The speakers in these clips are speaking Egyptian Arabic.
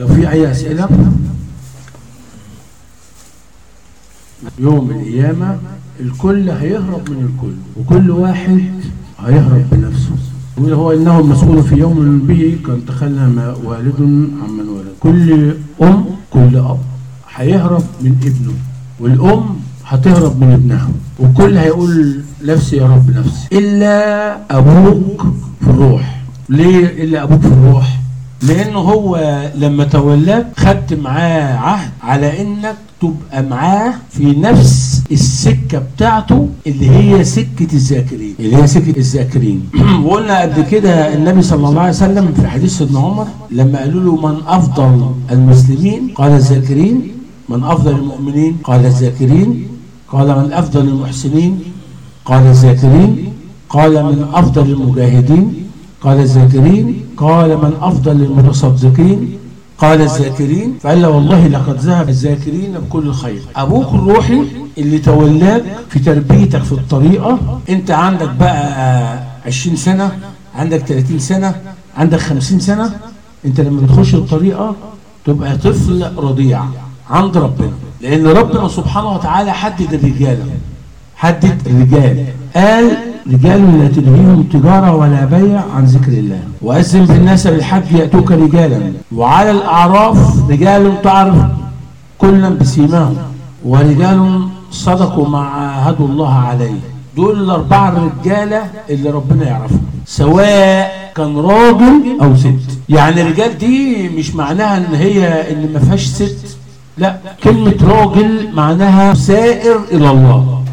لو في أي أسئلة يوم القيامة الكل هيهرب من الكل وكل واحد هيهرب بنفسه يقول هو إنه المسؤول في يوم به كان تخلى والد عمن ولد كل أم كل أب هيهرب من ابنه والأم هتهرب من ابنها وكل هيقول نفسي يا رب نفسي إلا أبوك في الروح ليه إلا أبوك في الروح لأنه هو لما تولاك خدت معاه عهد على إنك تبقى معاه في نفس السكة بتاعته اللي هي سكة الذاكرين اللي هي سكة الذاكرين وقلنا قبل كده النبي صلى الله عليه وسلم في حديث سيدنا عمر لما قالوا له من أفضل المسلمين قال الذاكرين من أفضل المؤمنين قال الذاكرين قال من أفضل المحسنين قال الذاكرين قال من أفضل المجاهدين قال الذاكرين قال من أفضل المتصدقين قال الذاكرين فقال له والله لقد ذهب الذاكرين بكل الخير أبوك الروحي اللي تولاك في تربيتك في الطريقة أنت عندك بقى 20 سنة عندك 30 سنة عندك 50 سنة أنت لما بتخش الطريقة تبقى طفل رضيع عند ربنا لأن ربنا سبحانه وتعالى حدد الرجال حدد الرجال قال رجال لا تلهيهم تجارة ولا بيع عن ذكر الله وأذن بالناس بالحج يأتوك رجالا وعلى الأعراف رجال تعرف كلا بسيماهم ورجال صدقوا ما عاهدوا الله عليه دول الأربعة الرجالة اللي ربنا يعرفهم سواء كان راجل أو ست يعني الرجال دي مش معناها إن هي إن ما فيهاش ست لا كلمة راجل معناها سائر إلى الله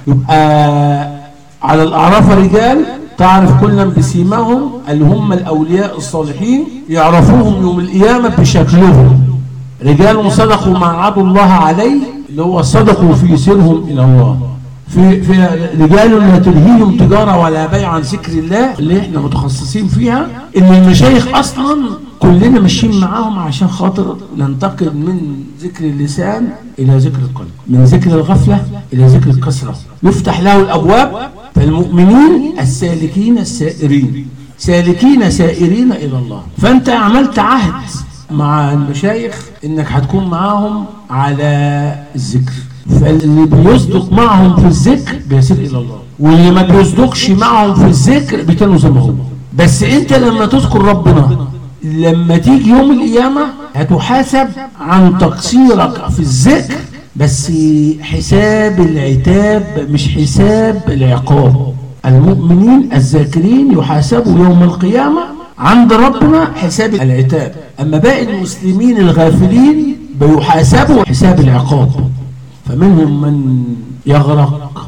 يبقى على الأعراف رجال تعرف كلا بسيماهم اللي هم الأولياء الصالحين يعرفوهم يوم القيامة بشكلهم رجال صدقوا ما عادوا الله عليه اللي هو صدقوا في سيرهم إلى الله في, في رجال لا تلهيهم تجارة ولا بيع عن ذكر الله اللي احنا متخصصين فيها ان المشايخ اصلا كلنا ماشيين معاهم عشان خاطر ننتقل من ذكر اللسان الى ذكر القلب من ذكر الغفلة الى ذكر الكسرة يفتح له الابواب فالمؤمنين السالكين السائرين سالكين سائرين الى الله فانت عملت عهد مع المشايخ انك هتكون معاهم على الذكر فاللي بيصدق معهم في الذكر بيسير الى الله واللي ما بيصدقش معهم في الذكر بيتنوا زي ما هو بس انت لما تذكر ربنا لما تيجي يوم القيامة هتحاسب عن تقصيرك في الذكر بس حساب العتاب مش حساب العقاب المؤمنين الذاكرين يحاسبوا يوم القيامة عند ربنا حساب العتاب أما باقي المسلمين الغافلين بيحاسبوا حساب العقاب فمنهم من يغرق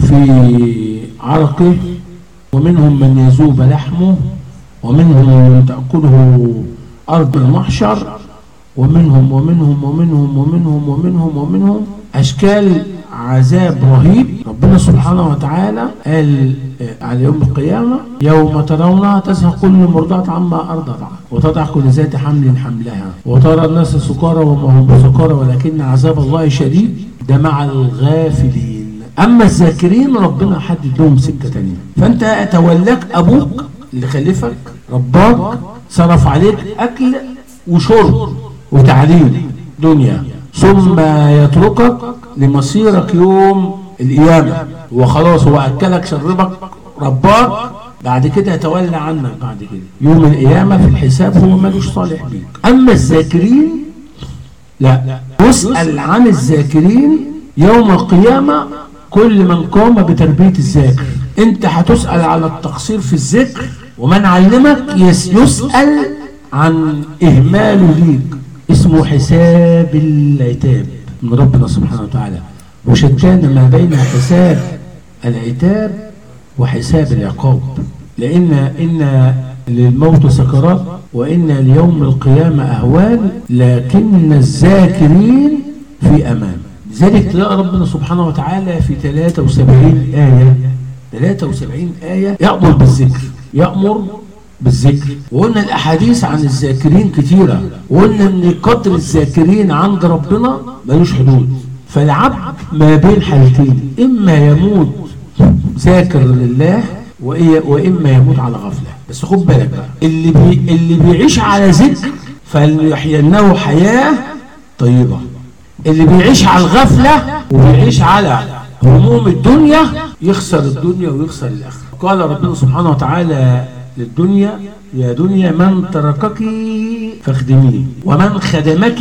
في عرقه ومنهم من يذوب لحمه ومنهم من تأكله أرض المحشر ومنهم ومنهم ومنهم ومنهم ومنهم ومنهم أشكال عذاب رهيب ربنا سبحانه وتعالى قال على يوم القيامة يوم ترونها تذهب كل مرضعة عما أرضعت وتضع كل ذات حمل حملها وترى الناس سكارى وما هم بسكارى ولكن عذاب الله شديد ده مع الغافلين أما الذاكرين ربنا حدد لهم سكة تانية فأنت تولاك أبوك اللي خلفك رباك صرف عليك أكل وشرب وتعليم دنيا ثم يتركك لمصيرك يوم القيامة وخلاص هو أكلك شربك رباك بعد كده يتولى عنك بعد كده يوم القيامة في الحساب هو مالوش صالح بيك أما الذاكرين لا يسأل عن الذاكرين يوم القيامة كل من قام بتربية الذاكر انت هتسأل على التقصير في الذكر ومن علمك يسأل عن إهماله ليك اسمه حساب العتاب من ربنا سبحانه وتعالى وشتان ما بين حساب العتاب وحساب العقاب لأن إن للموت سكرات وإن ليوم القيامة أهوال لكن الذاكرين في أمان لذلك تلاقي ربنا سبحانه وتعالى في 73 آية 73 آية يأمر بالذكر يأمر بالذكر وقلنا الأحاديث عن الذاكرين كتيرة وقلنا أن قدر الذاكرين عند ربنا ملوش حدود فالعبد ما بين حالتين إما يموت ذاكر لله وإما يموت على غفلة بس خد بالك بقى اللي, بي اللي بيعيش على ذكر فليحيينه حياة طيبة اللي بيعيش على الغفلة وبيعيش على هموم الدنيا يخسر الدنيا ويخسر الآخرة قال ربنا سبحانه وتعالى للدنيا يا دنيا من تركك فاخدميه ومن خدمك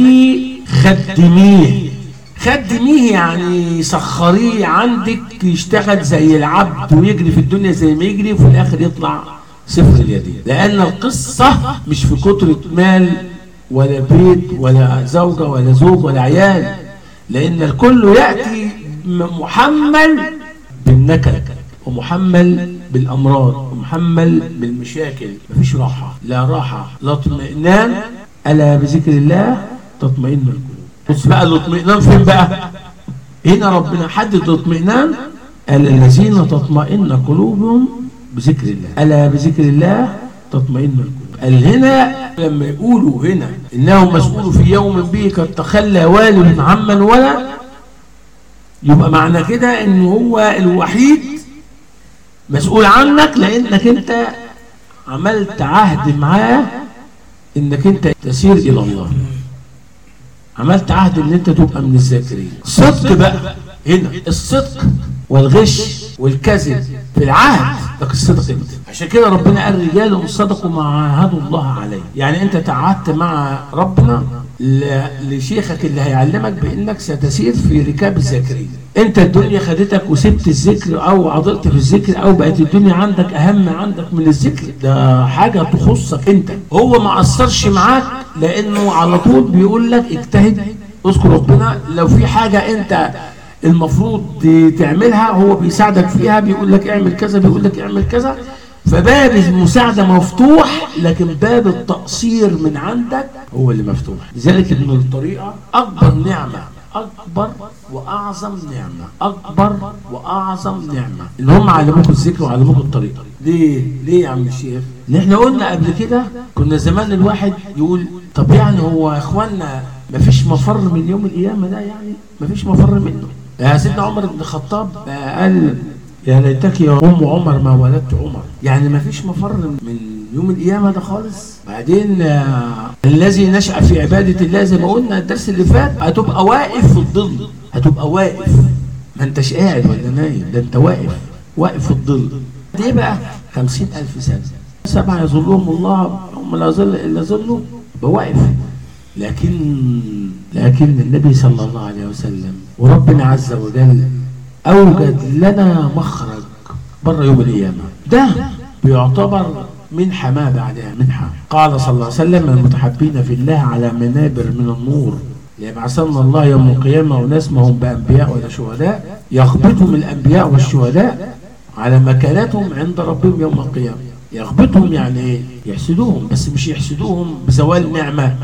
خدميه خدميه يعني سخريه عندك يشتغل زي العبد ويجري في الدنيا زي ما يجري وفي الاخر يطلع صفر اليدين لان القصه مش في كتره مال ولا بيت ولا زوجه ولا زوج ولا عيال لان الكل ياتي محمل بالنكد ومحمل بالامراض ومحمل بالمشاكل مفيش راحه لا راحه لا اطمئنان الا بذكر الله تطمئن القلوب بص بقى الاطمئنان فين بقى هنا ربنا حدد الاطمئنان قال الذين تطمئن قلوبهم بذكر الله الا بذكر الله تطمئن القلوب قال هنا لما يقولوا هنا انهم مسؤول في يوم به قد تخلى والد عمن ولد يبقى معنى كده ان هو الوحيد مسؤول عنك لانك انت عملت عهد معاه انك انت تسير الى الله عملت عهد ان انت تبقى من الذاكرين صدق بقى هنا الصدق والغش والكذب في العهد لك الصدق انت عشان كده ربنا قال رجال صدقوا ما عاهدوا الله عليه يعني انت تعهدت مع ربنا ل- لشيخك اللي هيعلمك بانك ستسير في ركاب الذاكرين انت الدنيا خدتك وسبت الذكر او عضلت في الذكر او بقت الدنيا عندك اهم عندك من الذكر ده حاجه تخصك انت هو ما قصرش معاك لانه على طول بيقول لك اجتهد اذكر ربنا لو في حاجه انت المفروض تعملها هو بيساعدك فيها بيقول لك اعمل كذا بيقول لك اعمل كذا فباب المساعدة مفتوح لكن باب التقصير من عندك هو اللي مفتوح لذلك ان الطريقة اكبر نعمة اكبر واعظم نعمة اكبر واعظم نعمة ان هم علموك الذكر وعلموك الطريقة ليه ليه يا عم الشيخ ان احنا قلنا قبل كده كنا زمان الواحد يقول طب يعني هو يا اخوانا مفيش مفر من يوم القيامة ده يعني مفيش مفر منه يا سيدنا عمر بن الخطاب قال يا ليتك يا ام عمر ما ولدت عمر يعني ما فيش مفر من يوم القيامه ده خالص بعدين آه، الذي نشأ في عباده الله زي ما قلنا الدرس اللي فات هتبقى واقف في الظل هتبقى واقف ما انتش قاعد ولا نايم ده انت واقف واقف في الظل دي بقى خمسين ألف سنة سبعة يظلهم الله هم لا ظل إلا ظله بواقف لكن لكن النبي صلى الله عليه وسلم وربنا عز وجل أوجد لنا مخرج بره يوم القيامة ده بيعتبر منحة ما بعدها منحة قال صلى الله عليه وسلم المتحبين في الله على منابر من النور يبعثن الله يوم القيامة وناس ما هم بأنبياء ولا شهداء يغبطهم الأنبياء والشهداء على مكانتهم عند ربهم يوم القيامة يغبطهم يعني ايه؟ يحسدوهم بس مش يحسدوهم بزوال نعمة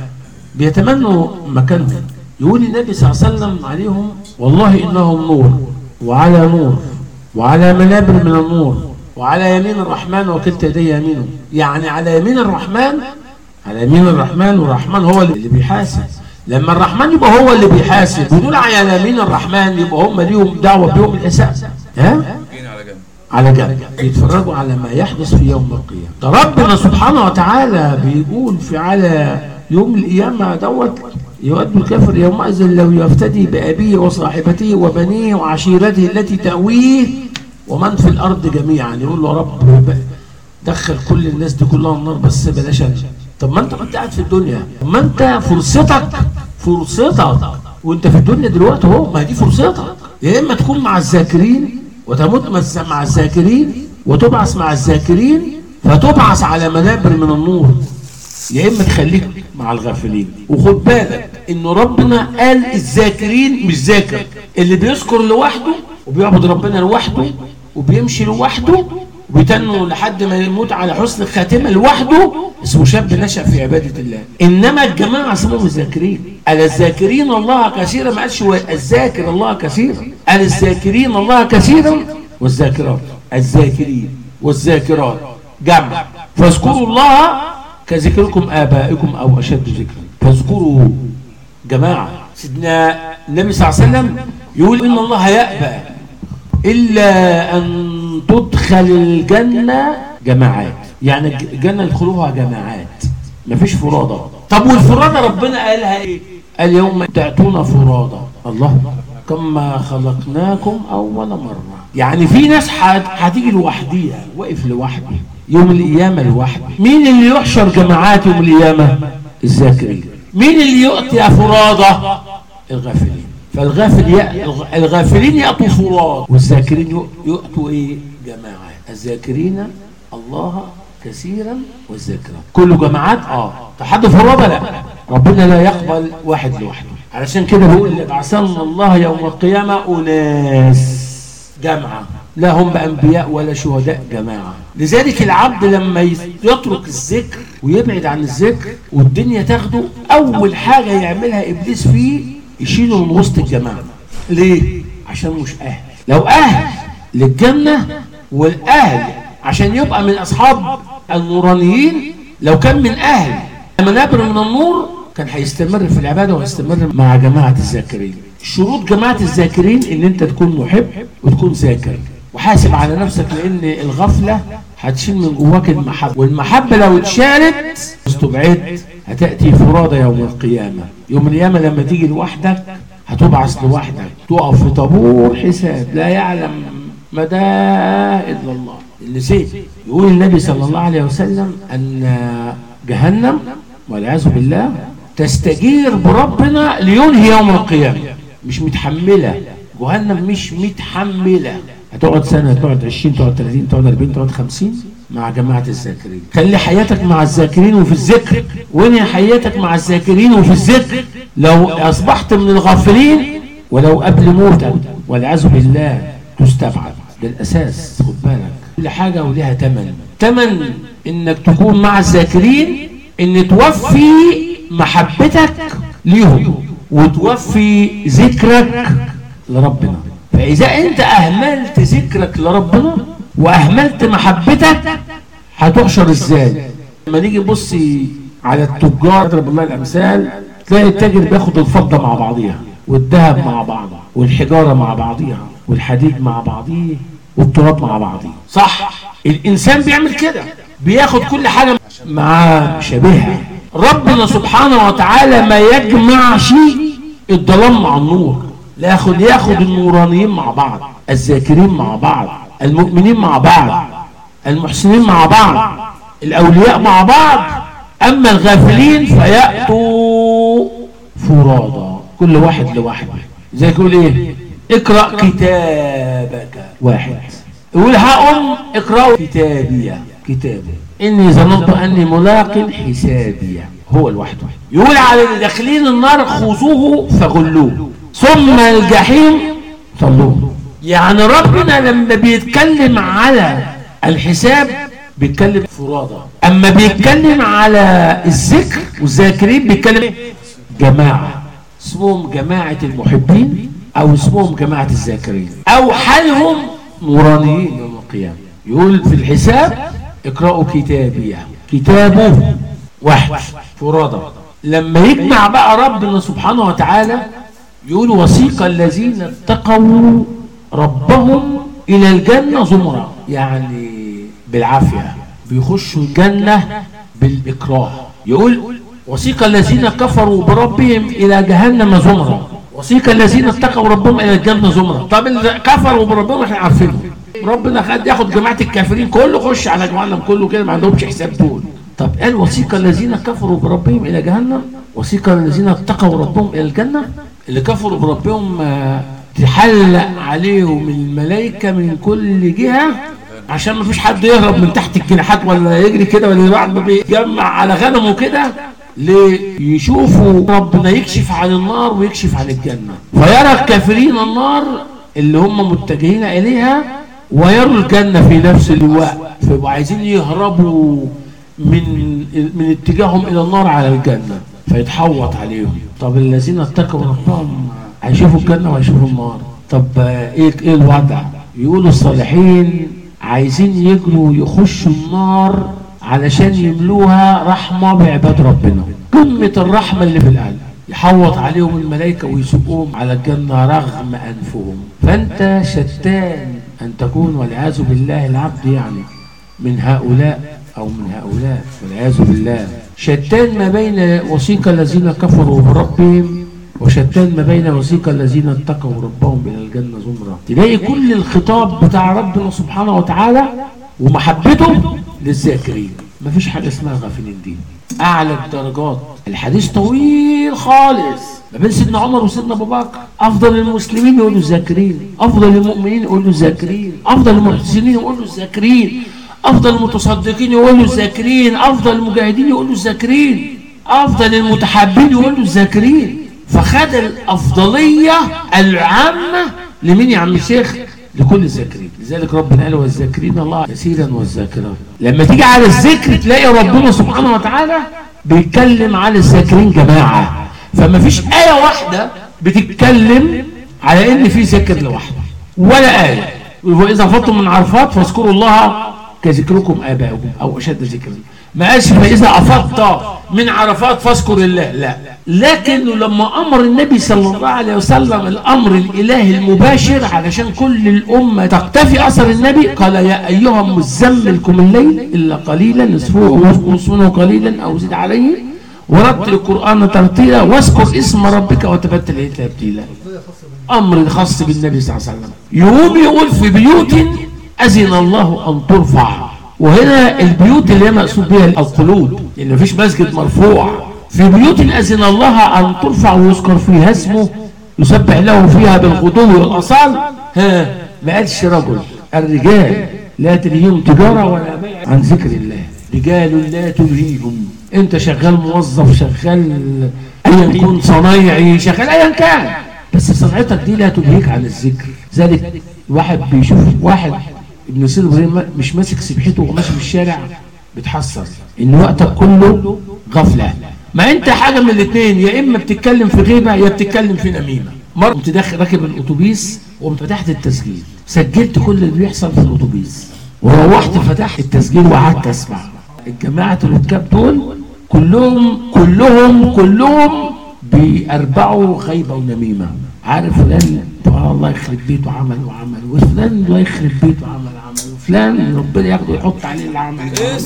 بيتمنوا مكانهم يقول النبي صلى الله عليه وسلم عليهم والله إنهم نور وعلى نور وعلى منابر من النور وعلى يمين الرحمن وكلتا يديه يمينه يعني على يمين الرحمن على يمين الرحمن والرحمن هو اللي بيحاسب لما الرحمن يبقى هو اللي بيحاسب ودول على يمين الرحمن يبقى هم ليهم دعوه بيوم الحساب ها جينا على جنب على جنب بيتفرجوا على ما يحدث في يوم القيامة ده ربنا سبحانه وتعالى بيقول في على يوم القيامة دوت يود الكافر يومئذ لو يفتدي بأبيه وصاحبته وبنيه وعشيرته التي تأويه ومن في الأرض جميعا يقول له يا رب دخل كل الناس دي كلها النار بس بلاش أنا طب ما انت كنت قاعد في الدنيا طب ما انت فرصتك فرصتك وانت في الدنيا دلوقتي اهو ما دي فرصتك يا اما تكون مع الذاكرين وتموت مس- مع الذاكرين وتبعث مع الذاكرين فتبعث على منابر من النور يا اما تخليك مع الغافلين وخد بالك ان ربنا قال الذاكرين مش ذاكر اللي بيذكر لوحده وبيعبد ربنا لوحده وبيمشي لوحده وبيتنوا لحد ما يموت على حسن الخاتمه لوحده اسمه شاب نشا في عباده الله انما الجماعه اسمهم الذاكرين قال الذاكرين الله كثيرا ما قالش الذاكر الله كثيرا قال الذاكرين الله كثيرا والذاكرات الذاكرين والذاكرات جمع فاذكروا الله كذكركم آبائكم أو أشد ذكرا فاذكروا جماعة سيدنا النبي صلى الله عليه وسلم يقول إن الله يأبى إلا أن تدخل الجنة جماعات يعني الجنة يدخلوها جماعات مفيش فرادة طب والفرادى ربنا قالها ايه قال يوم تأتون فرادى الله كما خلقناكم أول مرة يعني في ناس هتيجي لوحديها واقف لوحده يوم القيامة لوحده مين اللي يحشر جماعات يوم القيامة الذاكرين مين اللي يؤتي فرادى الغافلين فالغافل ي... الغافلين يأتوا فراد والذاكرين يؤتوا ايه جماعات الذاكرين الله كثيرا والذاكرة كله جماعات اه تحد فرادى لا ربنا لا يقبل واحد لوحده علشان كده بيقول بعثنا الله يوم القيامة أناس جمعة لا هم بأنبياء ولا شهداء جماعة لذلك العبد لما يترك الذكر ويبعد عن الذكر والدنيا تاخده أول حاجة يعملها إبليس فيه يشيله من وسط الجماعة ليه؟ عشان مش أهل لو أهل للجنة والأهل عشان يبقى من أصحاب النورانيين لو كان من أهل منابر من النور كان هيستمر في العبادة وهيستمر مع جماعة الذاكرين شروط جماعة الذاكرين ان انت تكون محب وتكون ذاكر وحاسب على نفسك لان الغفلة هتشيل من جواك المحبة والمحبة لو اتشالت استبعدت هتأتي فرادى يوم القيامة يوم القيامة لما تيجي لوحدك هتبعث لوحدك تقف في طابور حساب لا يعلم مداه إلا الله نسيت يقول النبي صلى الله عليه وسلم أن جهنم والعياذ بالله تستجير بربنا لينهي يوم القيامة مش متحملة جهنم مش متحملة هتقعد سنة تقعد 20 تقعد 30 تقعد 40 تقعد 50 مع جماعة الذاكرين خلي حياتك مع الذاكرين وفي الذكر وانهي حياتك مع الذاكرين وفي الذكر لو أصبحت من الغافلين ولو قبل موتك والعياذ بالله تستبعد ده الأساس خد بالك كل حاجة ولها تمن تمن إنك تكون مع الذاكرين إن توفي محبتك ليهم وتوفي ذكرك لربنا فإذا أنت أهملت ذكرك لربنا وأهملت محبتك هتحشر إزاي لما نيجي نبص على التجار اضرب الله الأمثال تلاقي التاجر بياخد الفضة مع بعضيها والذهب مع بعض والحجارة مع بعضيها والحديد مع بعضيه والتراب مع بعضيه صح الإنسان بيعمل كده بياخد كل حاجة مع شبيهها ربنا سبحانه وتعالى ما يجمعش الظلام مع النور لا ياخد ياخد النورانيين مع بعض الذاكرين مع بعض المؤمنين مع بعض المحسنين مع بعض الاولياء مع بعض اما الغافلين فياتوا فرادى كل واحد لوحده زي يقول ايه اقرا كتابك واحد يقول هقوم اقرأوا كتابي كتابي إني ظننت أني ملاق حسابي هو لوحده يقول على اللي داخلين النار خذوه فغلوه ثم الجحيم صلوه يعني ربنا لما بيتكلم على الحساب بيتكلم فرادى أما بيتكلم على الذكر والذاكرين بيتكلم جماعة اسمهم جماعة المحبين أو اسمهم جماعة الذاكرين أو حالهم نورانيين يوم القيامة يقول في الحساب اقرأوا كتابي كتابه واحد فرادى لما يجمع بقى ربنا سبحانه وتعالى يقول وسيق الذين اتقوا ربهم إلى الجنة زمرا يعني بالعافية بيخشوا الجنة بالإكراه يقول وسيق الذين كفروا بربهم إلى جهنم زمرا وسيق الذين اتقوا ربهم إلى الجنة زمرا طب اللي كفروا بربهم احنا عارفينهم ربنا خد ياخد جماعة الكافرين كله خش على جهنم كله كده ما عندهمش حساب دول طب قال وسيق الذين كفروا بربهم إلى جهنم وسيق الذين اتقوا ربهم إلى الجنة اللي كفروا بربهم تحلق عليهم الملائكة من كل جهة عشان ما فيش حد يهرب من تحت الجناحات ولا يجري كده ولا بعد ما بيجمع على غنمه كده ليشوفوا ربنا يكشف عن النار ويكشف عن الجنة فيرى الكافرين النار اللي هم متجهين إليها ويروا الجنة في نفس الوقت فيبقوا عايزين يهربوا من من اتجاههم إلى النار على الجنة فيتحوط عليهم طب الذين اتقوا ربهم هيشوفوا الجنة وهيشوفوا النار طب ايه ايه الوضع يقولوا الصالحين عايزين يجروا يخشوا النار علشان يملوها رحمة بعباد ربنا قمة الرحمة اللي في القلب يحوط عليهم الملائكة ويسوقوهم على الجنة رغم أنفهم فأنت شتان أن تكون والعياذ بالله العبد يعني من هؤلاء أو من هؤلاء والعياذ بالله شتان ما بين وثيق الذين كفروا بربهم وشتان ما بين وثيق الذين اتقوا ربهم الى الجنه زمرا تلاقي كل الخطاب بتاع ربنا سبحانه وتعالى ومحبته للذاكرين مفيش حاجه اسمها غافلين دي اعلى الدرجات الحديث طويل خالص ما بين سيدنا عمر وسيدنا ابو بكر افضل المسلمين يقولوا الذاكرين افضل المؤمنين يقولوا الذاكرين افضل المحسنين يقولوا الذاكرين افضل المتصدقين يقولوا الذاكرين افضل المجاهدين يقولوا الذاكرين افضل المتحابين يقولوا الذاكرين فخد الافضليه العامه لمين يا عم الشيخ لكل الذاكرين لذلك ربنا قال والذاكرين الله كثيرا والذاكرات لما تيجي على الذكر تلاقي ربنا سبحانه وتعالى بيتكلم على الذاكرين جماعه فما فيش ايه واحده بتتكلم على ان في ذكر لوحده ولا ايه واذا فضتم من عرفات فاذكروا الله كذكركم اباؤكم او اشد ذكرا ما قالش فاذا افضت من عرفات فاذكر الله لا لكنه لما امر النبي صلى الله عليه وسلم الامر الالهي المباشر علشان كل الامه تقتفي اثر النبي قال يا ايها مزمل قم الليل الا قليلا نصفه او نصفه قليلا او زد عليه ورتل القران ترتيلا واذكر اسم ربك وتبتل اليه تبتيلا امر خاص بالنبي صلى الله عليه وسلم يقوم يقول في بيوت اذن الله ان ترفع وهنا البيوت اللي هي مقصود بها القلوب لان مفيش مسجد مرفوع في بيوت اذن الله ان ترفع ويذكر فيها اسمه يسبح له فيها بالغدو والاصال ها ما قالش رجل الرجال لا تلهيهم تجاره ولا بيع عن ذكر الله رجال لا تلهيهم انت شغال موظف شغال ايا كن صنايعي شغال ايا كان بس صنعتك دي لا تلهيك عن الذكر ذلك واحد بيشوف واحد ابن سيد ابراهيم مش ماسك سبحته وماشي في الشارع بتحسر ان وقتك كله غفله ما انت حاجه من الاثنين يا اما بتتكلم في غيبه يا بتتكلم في نميمه مره كنت داخل راكب الاتوبيس وقمت فتحت التسجيل سجلت كل اللي بيحصل في الاتوبيس وروحت فتحت التسجيل وقعدت اسمع الجماعه الركاب دول كلهم كلهم كلهم بيربعوا غيبه ونميمه عارف فلان آه الله يخرب بيته عمل وعمل وفلان الله يخرب بيته عمل عمل وفلان ربنا ياخده يحط عليه اللي عمل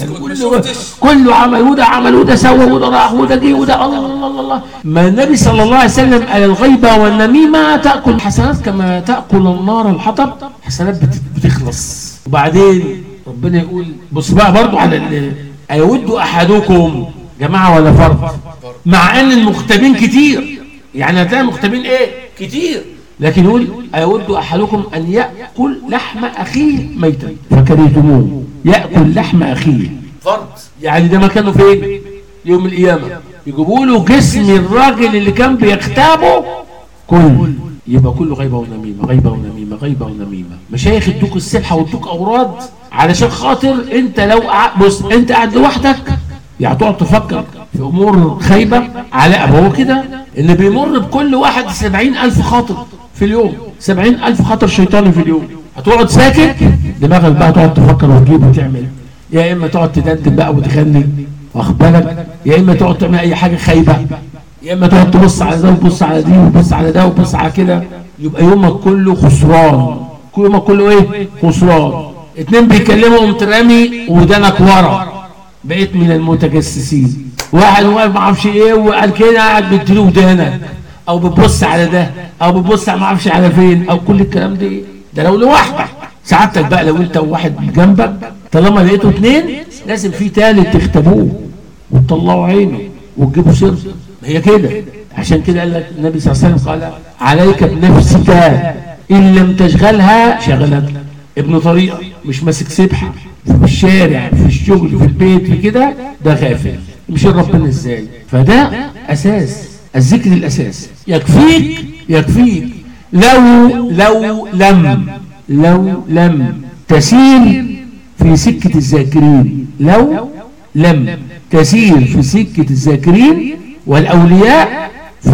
كله كله عمل وده عمل وده سوى وده راح وده جه وده الله الله الله الله ما النبي صلى الله عليه وسلم قال الغيبه والنميمه تاكل حسنات كما تاكل النار الحطب حسنات بتخلص وبعدين ربنا يقول بص بقى برضو على ايود احدكم جماعه ولا فرد مع ان المختبين كتير يعني هتلاقي المختبين ايه كتير لكن يقول أيود أحدكم أن يأكل لحم أخيه ميتا فكرهتموه يأكل لحم أخيه فرض يعني ده مكانه فين يوم القيامة يجيبوا له جسم الراجل اللي كان بيغتابه كل يبقى كله غيبة ونميمة غيبة ونميمة غيبة ونميمة مشايخ ادوك السبحة وادوك أوراد علشان خاطر انت لو قع... بص انت قاعد لوحدك يعني تقعد تفكر في امور خايبة على هو كده اللي بيمر بكل واحد سبعين ألف خاطر في اليوم سبعين ألف خطر شيطاني في اليوم هتقعد ساكت دماغك بقى تقعد تفكر وتجيب وتعمل يا إما تقعد تدندن بقى وتغني واخد بالك يا إما تقعد تعمل أي حاجة خايبة يا إما تقعد تبص على ده وتبص على دي وتبص على ده وتبص على كده يبقى يومك كله خسران يومك كله إيه خسران اتنين بيكلموا قمت رامي ودانك ورا بقيت من المتجسسين واحد واقف ما اعرفش ايه وقال كده قاعد بتديله ودانك او بتبص على ده او بتبص ما اعرفش على فين او كل الكلام ده ده لو لوحدك سعادتك بقى لو انت وواحد جنبك طالما لقيته اثنين لازم في ثالث تختبوه وتطلعوا عينه وتجيبوا سر هي كده عشان كده قال لك النبي صلى الله عليه وسلم قال عليك بنفسك ان لم تشغلها شغلتك ابن طريقه مش ماسك سبحه في الشارع في الشغل في البيت في كده ده غافل مش ربنا ازاي فده اساس الذكر الأساس يكفيك يكفيك لو لو لم لو لم تسير في سكة الذاكرين لو لم تسير في سكة الذاكرين والأولياء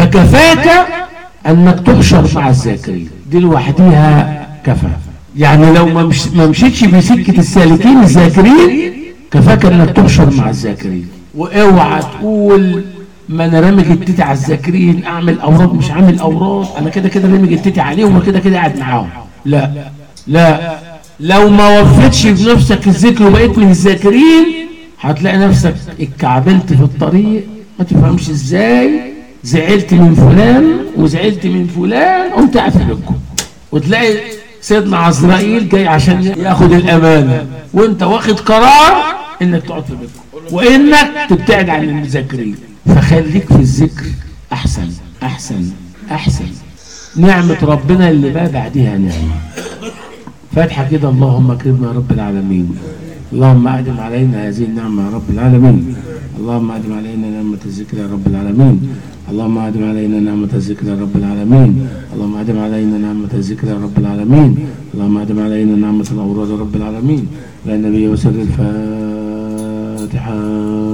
فكفاك أنك تحشر مع الذاكرين دي لوحديها كفى يعني لو ما, مش ما مشيتش في سكة السالكين الذاكرين كفاك أنك تحشر مع الذاكرين واوعى تقول ما انا رامي جدتي على الذاكرين اعمل اوراد مش عامل اوراد انا كده كده رامي جدتي عليهم وكده كده قاعد معاهم لا لا لو ما وفيتش بنفسك الذكر وبقيت من الذاكرين هتلاقي نفسك اتكعبلت في الطريق ما تفهمش ازاي زعلت من فلان وزعلت من فلان قمت قاعد في بيتكم وتلاقي سيدنا عزرائيل جاي عشان ياخد الامانه وانت واخد قرار انك تقعد في بيتكم وانك تبتعد عن المذاكرين فخليك في الذكر احسن احسن احسن نعمه ربنا اللي بقى بعدها نعمه فاتحه كده اللهم اكرمنا يا رب العالمين اللهم أدم علينا هذه النعمة يا رب العالمين اللهم أدم علينا نعمة الذكر يا رب العالمين اللهم أدم علينا نعمة الذكر يا رب العالمين اللهم أدم علينا نعمة الذكر يا رب العالمين اللهم أدم علينا نعمة الأوراد يا رب العالمين لا النبي وسر الفاتحة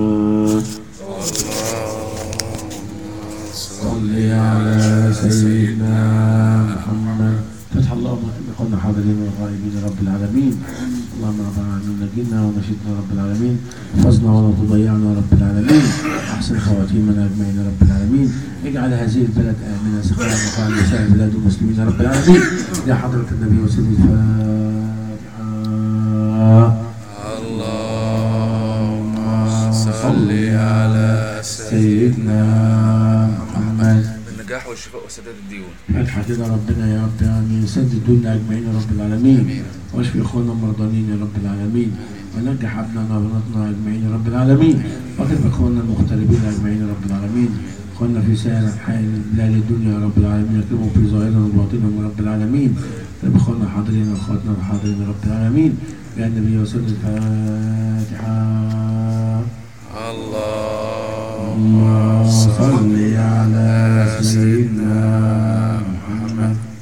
صل على سيدنا محمد فتح الله قلنا حاضرين والغائبين رب العالمين اللهم رب العالمين نجينا ونشدنا رب العالمين احفظنا ولا تضيعنا رب العالمين احسن خواتيمنا اجمعين رب العالمين اجعل هذه البلد امنه سخاء وقال لسائر بلاد المسلمين رب العالمين يا حضره النبي وسيد الفاتحه اللهم صل على سيدنا محمد بالنجاح والشفاء وسداد الديون فتحة كده ربنا يا رب يعني سدد دولنا اجمعين يا رب العالمين واشفي اخواننا المرضانين يا رب العالمين ونجح ابنائنا وبناتنا اجمعين يا رب العالمين واغفر اخواننا المغتربين اجمعين يا رب العالمين اخواننا في سائر انحاء بلاد الدنيا يا رب العالمين يكرمهم في ظاهرهم وباطنهم يا رب العالمين رب اخواننا الحاضرين واخواتنا الحاضرين يا رب العالمين يا النبي وسلم الفاتحه اللهم اللهم صل على سيدنا محمد